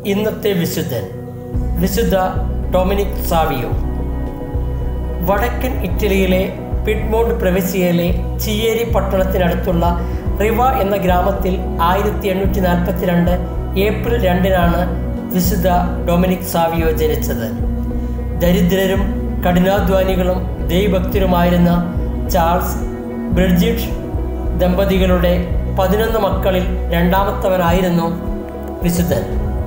ഇന്നത്തെ വിശുദ്ധൻ വിശുദ്ധ ഡൊമിനിക് സാവിയോ വടക്കൻ ഇറ്റലിയിലെ പിഡ്മോണ്ട് പ്രവിശ്യയിലെ ചിയേരി പട്ടണത്തിനടുത്തുള്ള റിവ എന്ന ഗ്രാമത്തിൽ ആയിരത്തി എണ്ണൂറ്റി നാൽപ്പത്തിരണ്ട് ഏപ്രിൽ രണ്ടിനാണ് വിശുദ്ധ ഡൊമിനിക് സാവിയോ ജനിച്ചത് ദരിദ്രരും കഠിനാധ്വാനികളും ദൈവഭക്തരുമായിരുന്ന ചാൾസ് ബ്രിഡ്ജിറ്റ് ദമ്പതികളുടെ പതിനൊന്ന് മക്കളിൽ രണ്ടാമത്തവനായിരുന്നു വിശുദ്ധൻ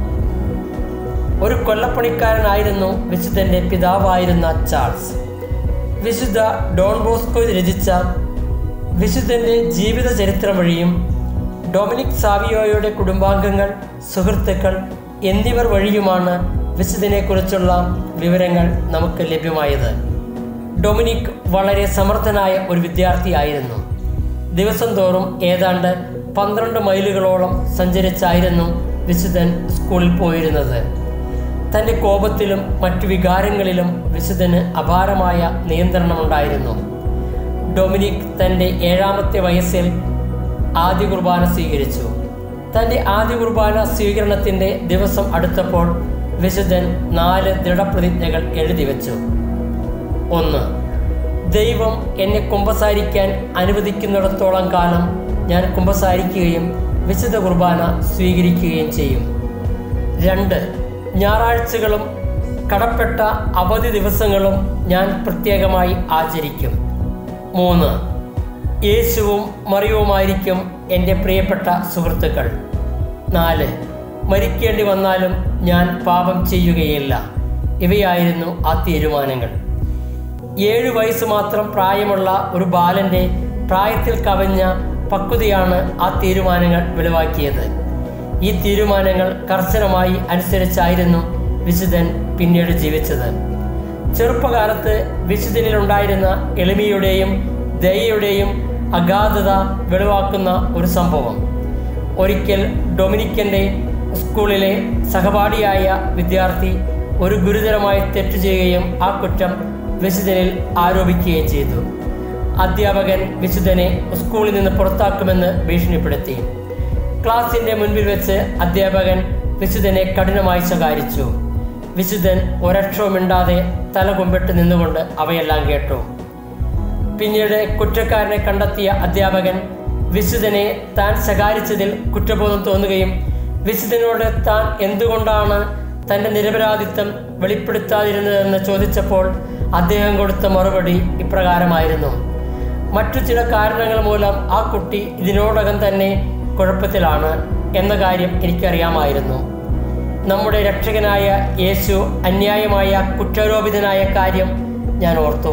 ഒരു കൊല്ലപ്പണിക്കാരനായിരുന്നു വിശുദ്ധൻ്റെ പിതാവായിരുന്ന ചാൾസ് വിശുദ്ധ ഡോൺ ബോസ്കോ രചിച്ച വിശുദ്ധൻ്റെ ജീവിത ചരിത്രം വഴിയും ഡൊമിനിക് സാവിയോയുടെ കുടുംബാംഗങ്ങൾ സുഹൃത്തുക്കൾ എന്നിവർ വഴിയുമാണ് വിശുദ്ധനെക്കുറിച്ചുള്ള വിവരങ്ങൾ നമുക്ക് ലഭ്യമായത് ഡൊമിനിക് വളരെ സമർത്ഥനായ ഒരു വിദ്യാർത്ഥിയായിരുന്നു ദിവസം തോറും ഏതാണ്ട് പന്ത്രണ്ട് മൈലുകളോളം സഞ്ചരിച്ചായിരുന്നു വിശുദ്ധൻ സ്കൂളിൽ പോയിരുന്നത് തൻ്റെ കോപത്തിലും മറ്റു വികാരങ്ങളിലും വിശുദ്ധന് അപാരമായ നിയന്ത്രണമുണ്ടായിരുന്നു ഡൊമിനിക് തൻ്റെ ഏഴാമത്തെ വയസ്സിൽ ആദ്യ കുർബാന സ്വീകരിച്ചു തൻ്റെ ആദ്യ കുർബാന സ്വീകരണത്തിൻ്റെ ദിവസം അടുത്തപ്പോൾ വിശുദ്ധൻ നാല് ദൃഢപ്രതിജ്ഞകൾ എഴുതി വെച്ചു ഒന്ന് ദൈവം എന്നെ കുമ്പസാരിക്കാൻ അനുവദിക്കുന്നിടത്തോളം കാലം ഞാൻ കുമ്പസാരിക്കുകയും വിശുദ്ധ കുർബാന സ്വീകരിക്കുകയും ചെയ്യും രണ്ട് ഞായറാഴ്ചകളും കടപ്പെട്ട അവധി ദിവസങ്ങളും ഞാൻ പ്രത്യേകമായി ആചരിക്കും മൂന്ന് യേശുവും മറിയവുമായിരിക്കും എൻ്റെ പ്രിയപ്പെട്ട സുഹൃത്തുക്കൾ നാല് മരിക്കേണ്ടി വന്നാലും ഞാൻ പാപം ചെയ്യുകയില്ല ഇവയായിരുന്നു ആ തീരുമാനങ്ങൾ ഏഴ് വയസ്സ് മാത്രം പ്രായമുള്ള ഒരു ബാലൻ്റെ പ്രായത്തിൽ കവിഞ്ഞ പക്വതയാണ് ആ തീരുമാനങ്ങൾ വെളിവാക്കിയത് ഈ തീരുമാനങ്ങൾ കർശനമായി അനുസരിച്ചായിരുന്നു വിശുദ്ധൻ പിന്നീട് ജീവിച്ചത് ചെറുപ്പകാലത്ത് വിശുദ്ധനിലുണ്ടായിരുന്ന എളിമയുടെയും ദയയുടെയും അഗാധത വെളിവാക്കുന്ന ഒരു സംഭവം ഒരിക്കൽ ഡൊമിനിക്കൻ്റെ സ്കൂളിലെ സഹപാഠിയായ വിദ്യാർത്ഥി ഒരു ഗുരുതരമായ തെറ്റ് ചെയ്യുകയും ആ കുറ്റം വിശുദ്ധനിൽ ആരോപിക്കുകയും ചെയ്തു അധ്യാപകൻ വിശുദ്ധനെ സ്കൂളിൽ നിന്ന് പുറത്താക്കുമെന്ന് ഭീഷണിപ്പെടുത്തി ക്ലാസിൻ്റെ മുൻപിൽ വെച്ച് അധ്യാപകൻ വിശുദ്ധനെ കഠിനമായി ശകാരിച്ചു വിശുദ്ധൻ ഒരക്ഷവും മിണ്ടാതെ തല കുമ്പിട്ട് നിന്നുകൊണ്ട് അവയെല്ലാം കേട്ടു പിന്നീട് കുറ്റക്കാരനെ കണ്ടെത്തിയ അധ്യാപകൻ വിശുദ്ധനെ താൻ ശകാരിച്ചതിൽ കുറ്റബോധം തോന്നുകയും വിശുദ്ധനോട് താൻ എന്തുകൊണ്ടാണ് തൻ്റെ നിരപരാധിത്വം വെളിപ്പെടുത്താതിരുന്നതെന്ന് ചോദിച്ചപ്പോൾ അദ്ദേഹം കൊടുത്ത മറുപടി ഇപ്രകാരമായിരുന്നു മറ്റു ചില കാരണങ്ങൾ മൂലം ആ കുട്ടി ഇതിനോടകം തന്നെ കുഴപ്പത്തിലാണ് എന്ന കാര്യം എനിക്കറിയാമായിരുന്നു നമ്മുടെ രക്ഷകനായ യേശു അന്യായമായ കുറ്റാരോപിതനായ കാര്യം ഞാൻ ഓർത്തു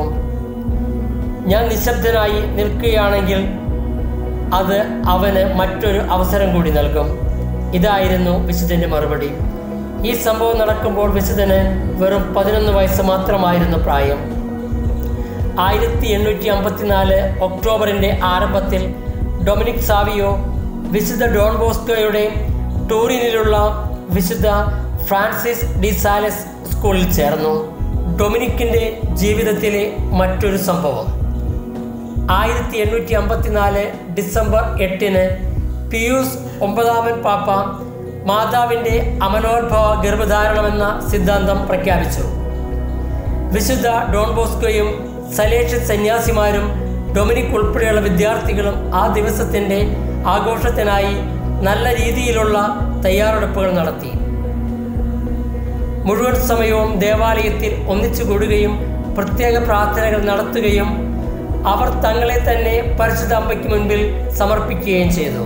ഞാൻ നിശബ്ദനായി നിൽക്കുകയാണെങ്കിൽ അത് അവന് മറ്റൊരു അവസരം കൂടി നൽകും ഇതായിരുന്നു വിശുദ്ധൻ്റെ മറുപടി ഈ സംഭവം നടക്കുമ്പോൾ വിശുദ്ധന് വെറും പതിനൊന്ന് വയസ്സ് മാത്രമായിരുന്നു പ്രായം ആയിരത്തി എണ്ണൂറ്റി അമ്പത്തിനാല് ഒക്ടോബറിൻ്റെ ആരംഭത്തിൽ ഡൊമിനിക് സാവിയോ വിശുദ്ധ ഡോൺ ബോസ്കോയുടെ ടൂറിനിലുള്ള വിശുദ്ധ ഫ്രാൻസിസ് ഡി സാലസ് സ്കൂളിൽ ചേർന്നു ഡൊമിനിക്കിൻ്റെ ജീവിതത്തിലെ മറ്റൊരു സംഭവം ആയിരത്തി എണ്ണൂറ്റി അമ്പത്തിനാല് ഡിസംബർ എട്ടിന് പിയൂസ് ഒമ്പതാമൻ പാപ്പ മാതാവിൻ്റെ അമനോത്ഭവ ഗർഭധാരണമെന്ന സിദ്ധാന്തം പ്രഖ്യാപിച്ചു വിശുദ്ധ ഡോൺ ബോസ്കോയും സലേഷ്യ സന്യാസിമാരും ഡൊമിനിക് ഉൾപ്പെടെയുള്ള വിദ്യാർത്ഥികളും ആ ദിവസത്തിൻ്റെ ആഘോഷത്തിനായി നല്ല രീതിയിലുള്ള തയ്യാറെടുപ്പുകൾ നടത്തി മുഴുവൻ സമയവും ദേവാലയത്തിൽ ഒന്നിച്ചു കൂടുകയും പ്രത്യേക പ്രാർത്ഥനകൾ നടത്തുകയും അവർ തങ്ങളെ തന്നെ പരിശുദ്ധ അമ്മയ്ക്ക് മുൻപിൽ സമർപ്പിക്കുകയും ചെയ്തു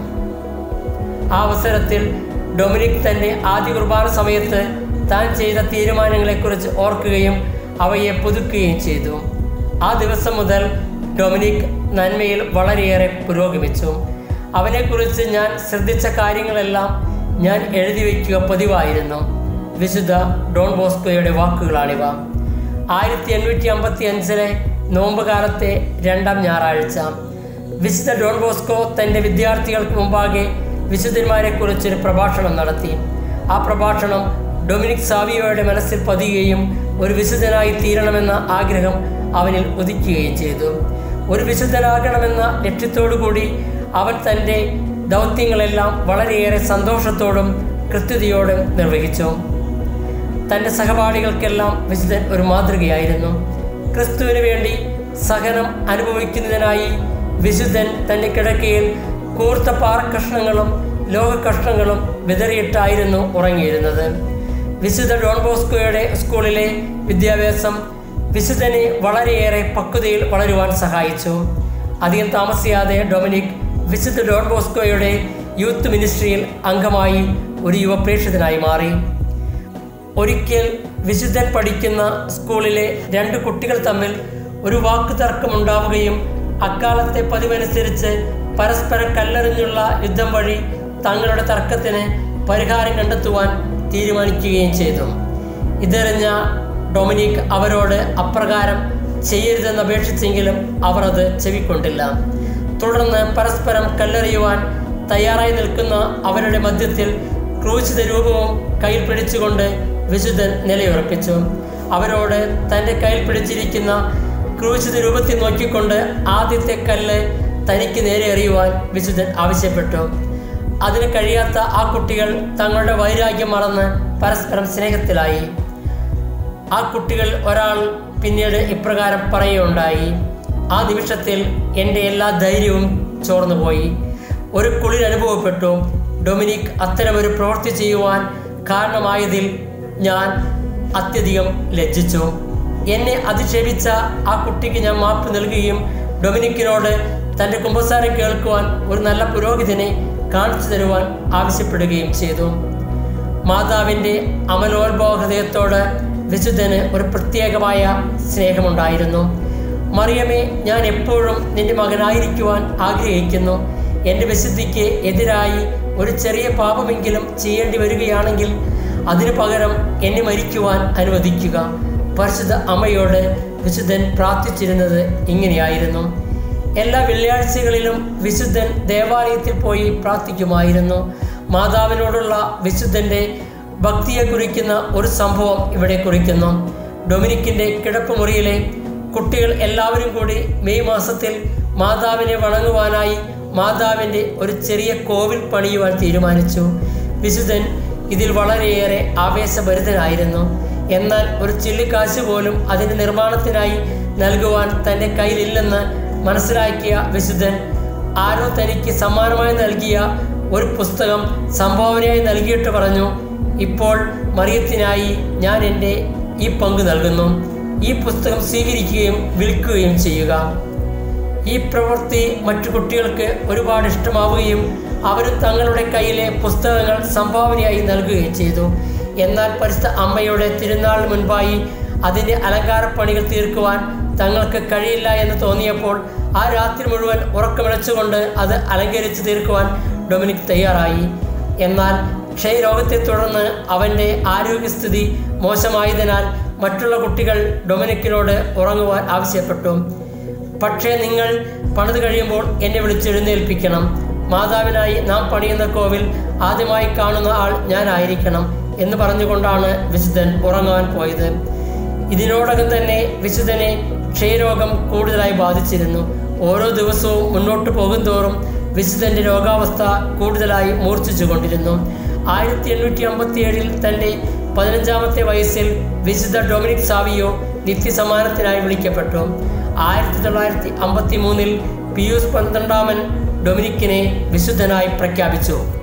ആ അവസരത്തിൽ ഡൊമിനിക് തൻ്റെ ആദ്യ കുർബാന സമയത്ത് താൻ ചെയ്ത തീരുമാനങ്ങളെക്കുറിച്ച് ഓർക്കുകയും അവയെ പുതുക്കുകയും ചെയ്തു ആ ദിവസം മുതൽ ഡൊമിനിക് നന്മയിൽ വളരെയേറെ പുരോഗമിച്ചു അവനെക്കുറിച്ച് ഞാൻ ശ്രദ്ധിച്ച കാര്യങ്ങളെല്ലാം ഞാൻ എഴുതി വയ്ക്കുക പതിവായിരുന്നു വിശുദ്ധ ഡോൺ ബോസ്കോയുടെ വാക്കുകളാണിവ ആയിരത്തി എണ്ണൂറ്റി അമ്പത്തി അഞ്ചിലെ നോമ്പ് കാലത്തെ രണ്ടാം ഞായറാഴ്ച വിശുദ്ധ ഡോൺ ബോസ്കോ തൻ്റെ വിദ്യാർത്ഥികൾക്ക് മുമ്പാകെ വിശുദ്ധന്മാരെക്കുറിച്ചൊരു പ്രഭാഷണം നടത്തി ആ പ്രഭാഷണം ഡൊമിനിക് സാവിയോയുടെ മനസ്സിൽ പതിയുകയും ഒരു വിശുദ്ധനായി തീരണമെന്ന ആഗ്രഹം അവനിൽ ഉദിക്കുകയും ചെയ്തു ഒരു വിശുദ്ധനാകണമെന്ന ലക്ഷ്യത്തോടു കൂടി അവൻ തൻ്റെ ദൗത്യങ്ങളെല്ലാം വളരെയേറെ സന്തോഷത്തോടും കൃത്യതയോടെ നിർവഹിച്ചു തൻ്റെ സഹപാഠികൾക്കെല്ലാം വിശുദ്ധൻ ഒരു മാതൃകയായിരുന്നു ക്രിസ്തുവിന് വേണ്ടി സഹനം അനുഭവിക്കുന്നതിനായി വിശുദ്ധൻ തൻ്റെ കിടക്കയിൽ കൂർത്ത പാറക്കഷ്ണങ്ങളും ലോകകഷ്ണങ്ങളും വിതറിയിട്ടായിരുന്നു ഉറങ്ങിയിരുന്നത് വിശുദ്ധ ഡോൺ ബോസ്കോയുടെ സ്കൂളിലെ വിദ്യാഭ്യാസം വിശുദ്ധനെ വളരെയേറെ പക്വതയിൽ വളരുവാൻ സഹായിച്ചു അധികം താമസിയാതെ ഡൊമിനിക് വിശുദ്ധ ഡോൺ ബോസ്കോയുടെ യൂത്ത് മിനിസ്ട്രിയിൽ അംഗമായി ഒരു യുവപ്രേക്ഷിതനായി മാറി ഒരിക്കൽ വിശുദ്ധൻ പഠിക്കുന്ന സ്കൂളിലെ രണ്ട് കുട്ടികൾ തമ്മിൽ ഒരു വാക്ക് തർക്കമുണ്ടാവുകയും അക്കാലത്തെ പതിവനുസരിച്ച് പരസ്പരം കല്ലെറിഞ്ഞുള്ള യുദ്ധം വഴി തങ്ങളുടെ തർക്കത്തിന് പരിഹാരം കണ്ടെത്തുവാൻ തീരുമാനിക്കുകയും ചെയ്തു ഇതറിഞ്ഞ ഡൊമിനിക് അവരോട് അപ്രകാരം ചെയ്യരുതെന്ന് അപേക്ഷിച്ചെങ്കിലും അവർ അത് ചെവിക്കൊണ്ടില്ല തുടർന്ന് പരസ്പരം കല്ലെറിയുവാൻ തയ്യാറായി നിൽക്കുന്ന അവരുടെ മധ്യത്തിൽ ക്രൂശിത രൂപവും കയ്യിൽ പിടിച്ചുകൊണ്ട് വിശുദ്ധൻ നിലയുറപ്പിച്ചു അവരോട് തൻ്റെ കയ്യിൽ പിടിച്ചിരിക്കുന്ന ക്രൂശിത രൂപത്തിൽ നോക്കിക്കൊണ്ട് ആദ്യത്തെ കല്ല് തനിക്ക് നേരെ എറിയുവാൻ വിശുദ്ധൻ ആവശ്യപ്പെട്ടു അതിന് കഴിയാത്ത ആ കുട്ടികൾ തങ്ങളുടെ വൈരാഗ്യം മറന്ന് പരസ്പരം സ്നേഹത്തിലായി ആ കുട്ടികൾ ഒരാൾ പിന്നീട് ഇപ്രകാരം പറയുകയുണ്ടായി ആ നിമിഷത്തിൽ എൻ്റെ എല്ലാ ധൈര്യവും ചോർന്നുപോയി ഒരു കുളിർ അനുഭവപ്പെട്ടു ഡൊമിനിക് അത്തരമൊരു പ്രവൃത്തി ചെയ്യുവാൻ കാരണമായതിൽ ഞാൻ അത്യധികം ലജ്ജിച്ചു എന്നെ അധിക്ഷേപിച്ച ആ കുട്ടിക്ക് ഞാൻ മാപ്പ് നൽകുകയും ഡൊമിനിക്കിനോട് തൻ്റെ കുമ്പസാരം കേൾക്കുവാൻ ഒരു നല്ല പുരോഹിതനെ കാണിച്ചു തരുവാൻ ആവശ്യപ്പെടുകയും ചെയ്തു മാതാവിൻ്റെ അമലോത്ഭവഹൃദയത്തോട് വിശുദ്ധന് ഒരു പ്രത്യേകമായ സ്നേഹമുണ്ടായിരുന്നു മറിയമേ ഞാൻ എപ്പോഴും നിന്റെ മകനായിരിക്കുവാൻ ആഗ്രഹിക്കുന്നു എൻ്റെ വിശുദ്ധിക്ക് എതിരായി ഒരു ചെറിയ പാപമെങ്കിലും ചെയ്യേണ്ടി വരികയാണെങ്കിൽ അതിനു പകരം എന്നെ മരിക്കുവാൻ അനുവദിക്കുക പരിശുദ്ധ അമ്മയോട് വിശുദ്ധൻ പ്രാർത്ഥിച്ചിരുന്നത് ഇങ്ങനെയായിരുന്നു എല്ലാ വെള്ളിയാഴ്ചകളിലും വിശുദ്ധൻ ദേവാലയത്തിൽ പോയി പ്രാർത്ഥിക്കുമായിരുന്നു മാതാവിനോടുള്ള വിശുദ്ധൻ്റെ ഭക്തിയെ കുറിക്കുന്ന ഒരു സംഭവം ഇവിടെ കുറിക്കുന്നു ഡൊമിനിക്കിൻ്റെ കിടപ്പുമുറിയിലെ കുട്ടികൾ എല്ലാവരും കൂടി മെയ് മാസത്തിൽ മാതാവിനെ വണങ്ങുവാനായി മാതാവിൻ്റെ ഒരു ചെറിയ കോവിൽ പണിയുവാൻ തീരുമാനിച്ചു വിശുദ്ധൻ ഇതിൽ വളരെയേറെ ആവേശഭരിതനായിരുന്നു എന്നാൽ ഒരു ചില്ലിക്കാശ് പോലും അതിൻ്റെ നിർമ്മാണത്തിനായി നൽകുവാൻ തൻ്റെ കയ്യിലില്ലെന്ന് മനസ്സിലാക്കിയ വിശുദ്ധൻ ആരോ തനിക്ക് സമ്മാനമായി നൽകിയ ഒരു പുസ്തകം സംഭാവനയായി നൽകിയിട്ട് പറഞ്ഞു ഇപ്പോൾ മറിയത്തിനായി ഞാൻ എൻ്റെ ഈ പങ്ക് നൽകുന്നു ഈ പുസ്തകം സ്വീകരിക്കുകയും വിൽക്കുകയും ചെയ്യുക ഈ പ്രവൃത്തി മറ്റു കുട്ടികൾക്ക് ഒരുപാട് ഇഷ്ടമാവുകയും അവരും തങ്ങളുടെ കയ്യിലെ പുസ്തകങ്ങൾ സംഭാവനയായി നൽകുകയും ചെയ്തു എന്നാൽ പരിശുദ്ധ അമ്മയുടെ തിരുനാളിന് മുൻപായി അതിൻ്റെ അലങ്കാരപ്പണികൾ തീർക്കുവാൻ തങ്ങൾക്ക് കഴിയില്ല എന്ന് തോന്നിയപ്പോൾ ആ രാത്രി മുഴുവൻ ഉറക്കമിളച്ചുകൊണ്ട് അത് അലങ്കരിച്ച് തീർക്കുവാൻ ഡൊമിനിക് തയ്യാറായി എന്നാൽ ക്ഷയരോഗത്തെ തുടർന്ന് അവൻ്റെ ആരോഗ്യസ്ഥിതി മോശമായതിനാൽ മറ്റുള്ള കുട്ടികൾ ഡൊമിനിക്കിനോട് ഉറങ്ങുവാൻ ആവശ്യപ്പെട്ടു പക്ഷേ നിങ്ങൾ പണിത് കഴിയുമ്പോൾ എന്നെ വിളിച്ചെഴുന്നേൽപ്പിക്കണം മാതാവിനായി നാം പണിയുന്ന കോവിൽ ആദ്യമായി കാണുന്ന ആൾ ഞാനായിരിക്കണം എന്ന് പറഞ്ഞുകൊണ്ടാണ് വിശുദ്ധൻ ഉറങ്ങാൻ പോയത് ഇതിനോടകം തന്നെ വിശുദ്ധനെ ക്ഷയരോഗം കൂടുതലായി ബാധിച്ചിരുന്നു ഓരോ ദിവസവും മുന്നോട്ട് പോകുന്തോറും വിശുദ്ധന്റെ രോഗാവസ്ഥ കൂടുതലായി മൂർച്ഛിച്ചു കൊണ്ടിരുന്നു ആയിരത്തി എണ്ണൂറ്റി അമ്പത്തി ഏഴിൽ തൻ്റെ പതിനഞ്ചാമത്തെ വയസ്സിൽ വിശുദ്ധ ഡൊമിനിക് സാവിയോ നിത്യസമ്മാനത്തിനായി വിളിക്കപ്പെട്ടു ആയിരത്തി തൊള്ളായിരത്തി അമ്പത്തി മൂന്നിൽ പിയൂസ് പന്ത്രണ്ടാമൻ ഡൊമിനിക്കിനെ വിശുദ്ധനായി പ്രഖ്യാപിച്ചു